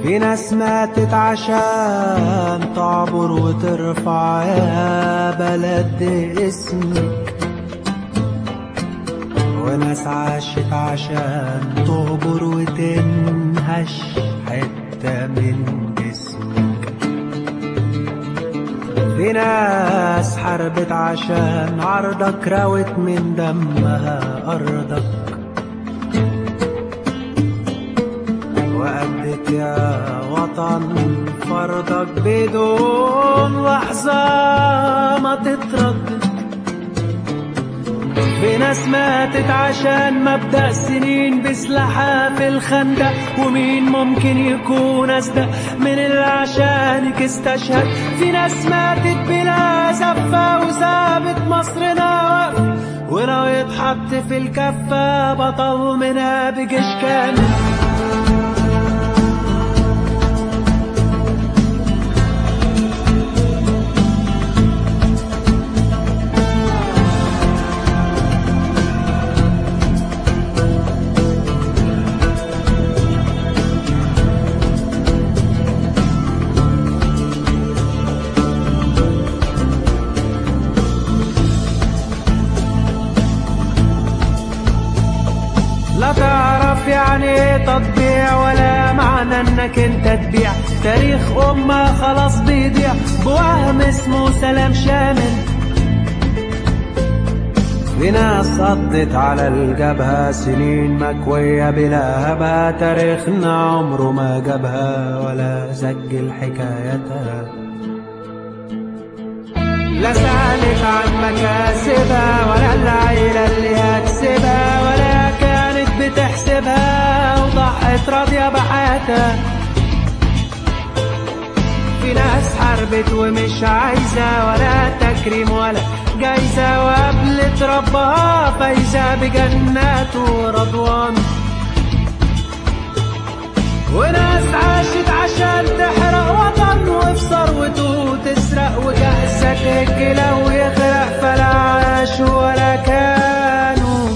في ناس ماتت عشان تعبر وترفع يا بلد اسمك وناس عاشت عشان تهبر وتنهش حتة من جسمك في ناس حاربت عشان عرضك راوت من دمها أرضك وأدت يا وطن فرضك بدون لحظة ما تتردد في ناس ماتت عشان مبدأ سنين بسلاحها في الخندق ومين ممكن يكون أصدق من اللي عشانك استشهد في ناس ماتت بلا زفة وسابت مصرنا واقف ولو يتحط في الكفة بطل منها بجيش كامل لا تعرف يعني ايه تطبيع ولا معنى انك انت تبيع تاريخ امة خلاص بيضيع بوهم اسمه سلام شامل في ناس قضت على الجبهة سنين مكوية بلا هبها تاريخنا عمره ما جابها ولا سجل حكايتها لا سألت عن مكاسبها ولا العيلة اللي هتسيبها ولا كانت بتحسبها وضحت راضية بحياتها في ناس حاربت ومش عايزة ولا تكريم ولا جايزة وقبلت ربها فايزة بجنات ورضوان وناس عاشت عشان تحرق وطن وفي ثروته تسرق وجهزة تجلى ويغرق فلا عاشوا ولا كانوا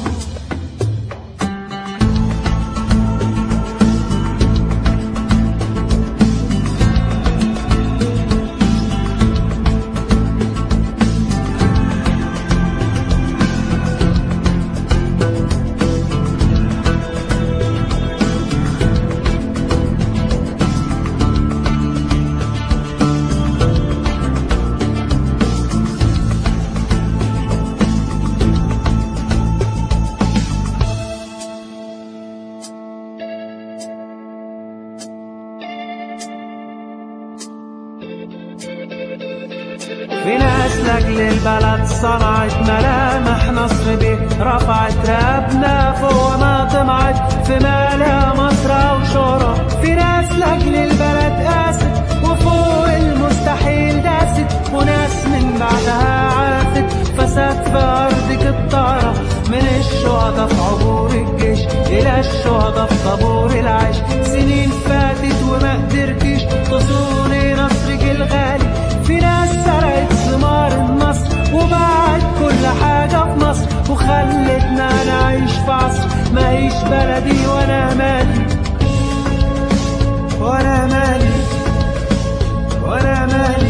في ناس لاجل البلد صنعت ملامح نصر بيه رفعت رقبنا فوق ما طمعت في مالها مصر او شهرة في ناس لاجل البلد قاست وفوق المستحيل داست وناس من بعدها عافت فساد في ارضك الطارة من الشهداء في عبور الجيش الى الشهداء في طابور العيش سنين فاتت وما قدرتيش تصوني نصرك الغالي في ناس سرقت ثمار النصر وباعت كل حاجة في مصر وخلتنا نعيش في عصر ماهيش بلدي وانا مالي وانا مالي وانا مالي